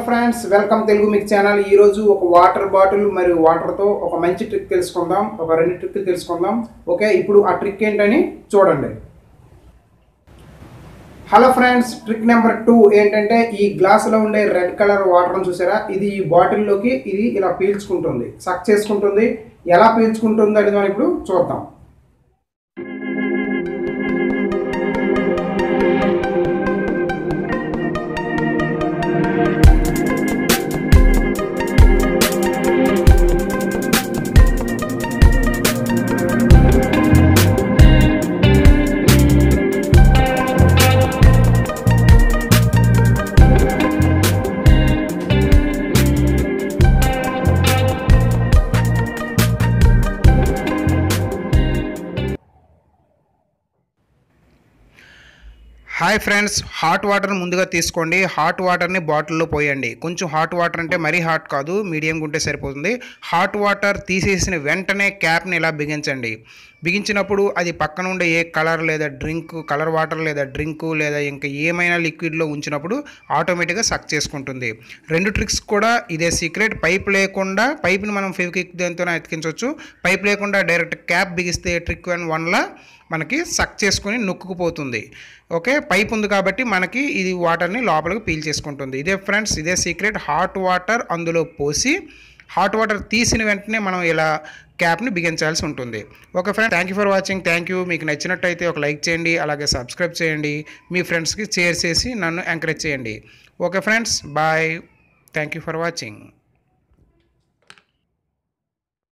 friends welcome Telugu మిక్ channel ఈ రోజు ఒక వాటర్ బాటిల్ మరియు వాటర్తో ఒక మంచి ట్రిక్ తెలుసుకుందాం ఒక రెండు ట్రిక్ తెలుసుకుందాం ఓకే ఇప్పుడు ఆ ట్రిక్ ఏంటని చూడండి hello friends trick number two ఏంటంటే ఈ గ్లాసులో ఉండే రెడ్ కలర్ వాటర్ చూసారా ఇది ఈ బాటిల్లోకి ఇది ఇలా పీల్చుకుంటుంది సక్ చేసుకుంటుంది ఎలా పీల్చుకుంటుంది అనేది మనం ఇప్పుడు చూద్దాం హాయ్ ఫ్రెండ్స్ హాట్ వాటర్ ముందుగా తీసుకోండి హాట్ వాటర్ని బాటిల్లో పోయండి కొంచెం హాట్ వాటర్ అంటే మరీ హాట్ కాదు మీడియంగా ఉంటే సరిపోతుంది హాట్ వాటర్ తీసేసిన వెంటనే క్యాప్ని ఇలా బిగించండి బిగించినప్పుడు అది పక్కన ఉండే ఏ కలర్ లేదా డ్రింక్ కలర్ వాటర్ లేదా డ్రింక్ లేదా ఇంకా ఏమైనా లిక్విడ్లో ఉంచినప్పుడు ఆటోమేటిక్గా సక్ చేసుకుంటుంది రెండు ట్రిక్స్ కూడా ఇదే సీక్రెట్ పైప్ లేకుండా పైప్ని మనం ఫెవికిక్ దాంతో అతికించవచ్చు పైప్ లేకుండా డైరెక్ట్ క్యాప్ బిగిస్తే ట్రిక్ వన్ వన్లా మనకి సక్ చేసుకొని నొక్కుకుపోతుంది ఓకే పైప్ ఉంది కాబట్టి మనకి ఇది వాటర్ని లోపలికి పీల్ చేసుకుంటుంది ఇదే ఫ్రెండ్స్ ఇదే సీక్రెట్ హాట్ వాటర్ అందులో పోసి హాట్ వాటర్ తీసిన వెంటనే మనం ఇలా క్యాప్ని బిగించాల్సి ఉంటుంది okay friends thank you for watching thank you మీకు నచ్చినట్టయితే ఒక లైక్ చేయండి అలాగే సబ్స్క్రైబ్ చేయండి మీ ఫ్రెండ్స్కి షేర్ చేసి నన్ను ఎంకరేజ్ చేయండి okay friends bye thank you for watching